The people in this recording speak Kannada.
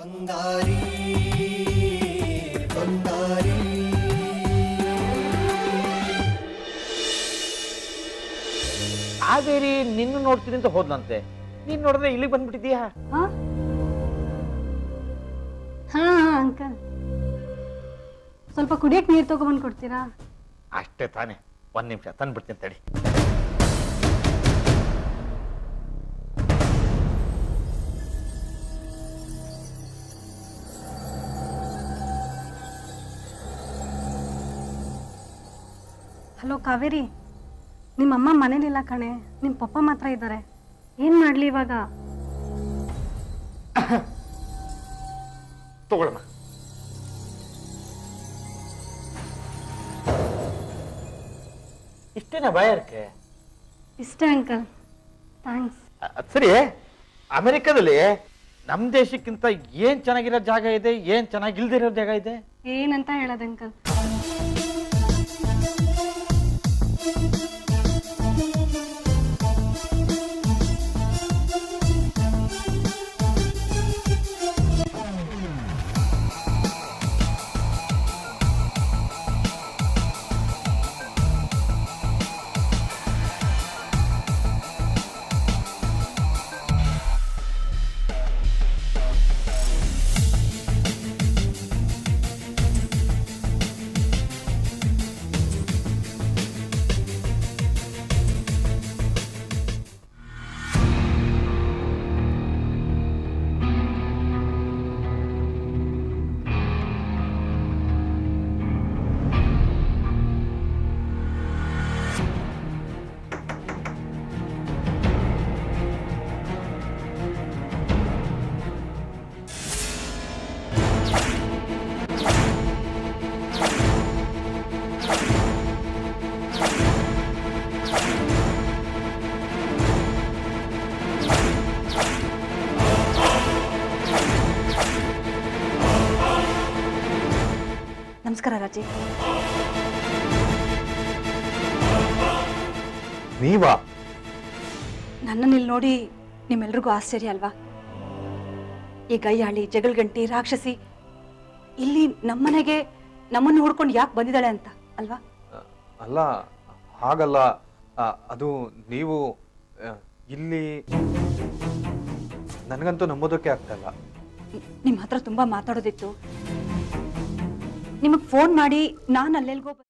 ಬಂಗಾರಿ ಬಂಗಾರಿ ಕಾವೇರಿ ನಿನ್ನ ನೋಡ್ತೀನಿ ಅಂತ ಹೋದ್ಲಂತೆ ನೀನ್ ನೋಡಿದ್ರೆ ಇಲ್ಲಿಗೆ ಬಂದ್ಬಿಟ್ಟಿದ್ಯಾ ಹಾ ಹಾ ಅಂಕಲ್ ಸ್ವಲ್ಪ ಕುಡಿಯಕ್ಕೆ ನೀರು ತಗೊಬಂದು ಕೊಡ್ತೀರಾ ಅಷ್ಟೇ ತಾನೇ ಒಂದ್ ನಿಮಿಷ ತಂದ್ಬಿಡ್ತೀನಿ ತಡಿ ಹಲೋ ಕಾವೇರಿ ನಿಮ್ಮಮ್ಮ ಮನೇಲಿಲ್ಲ ಕಣೆ ನಿಮ್ಮ ಪಪ್ಪ ಮಾತ್ರ ಇದ್ದಾರೆ ಏನು ಮಾಡಲಿ ಇವಾಗ ತಗೊಳಮ್ಮ ಇಷ್ಟೇನಾ ಬಾಯಾರಿಕೆ ಇಷ್ಟೇ ಅಂಕಲ್ ಥ್ಯಾಂಕ್ಸ್ ಅ- ಅದ್ ಸರಿ ಅಮೆರಿಕದಲ್ಲಿ ನಮ್ ದೇಶಕ್ಕಿಂತ ಏನ್ ಚೆನ್ನಾಗಿರೋ ಜಾಗ ಇದೆ ಏನ್ ಚೆನ್ನಾಗಿಲ್ದಿರೋ ಜಾಗ ಇದೆ ಏನಂತ ಹೇಳೋದು ಅಂಕಲ್ ನಮಸ್ಕಾರ ರಾಜಿ ನೀವಾ ನನ್ನನ್ನು ಇಲ್ಲಿ ನೋಡಿ ನಿಮ್ಮೆಲ್ರಿಗೂ ಆಶ್ಚರ್ಯ ಅಲ್ವಾ ಈ ಗಯ್ಯಾಳಿ ಜಗಳಗಂಟಿ ರಾಕ್ಷಸಿ ಇಲ್ಲಿ ನಮ್ಮನೆಗೆ ನಮ್ಮನ್ನು ಹುಡ್ಕೊಂಡು ಯಾಕೆ ಬಂದಿದ್ದಾಳೆ ಅಂತ ಅಲ್ವಾ ಅಲ್ಲ ಹಾಗಲ್ಲ ಆ, ಅದು ನೀವು ಆ, ಇಲ್ಲಿ ನನಗಂತೂ ನಂಬೋದಕ್ಕೆ ಆಗ್ತಾ ಇಲ್ಲ ನಿಮ್ಮ ಹತ್ರ ತುಂಬಾ ಮಾತಾಡೋದಿತ್ತು ನಿಮಗೆ ಫೋನ್ ಮಾಡಿ ನಾನು ಅಲ್ಲೆಲ್ಗೋ